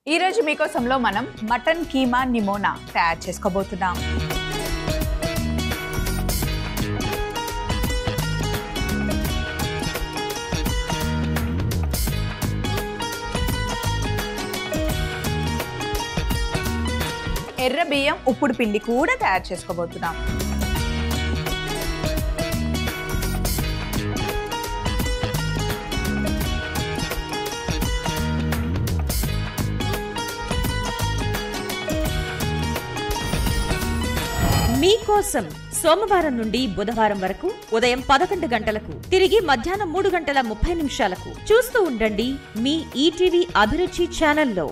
ఈ రోజు మీకోసంలో మనం మటన్ కీమా నిమోనా తయారు చేసుకోబోతున్నాం ఎర్ర బియ్యం ఉప్పుడు పిండి కూడా తయారు చేసుకోబోతున్నాం మీకోసం సోమవారం నుండి బుధవారం వరకు ఉదయం పదకొండు గంటలకు తిరిగి మధ్యాహ్నం మూడు గంటల ముప్పై నిమిషాలకు చూస్తూ ఉండండి మీ ఈటీవీ అభిరుచి ఛానల్లో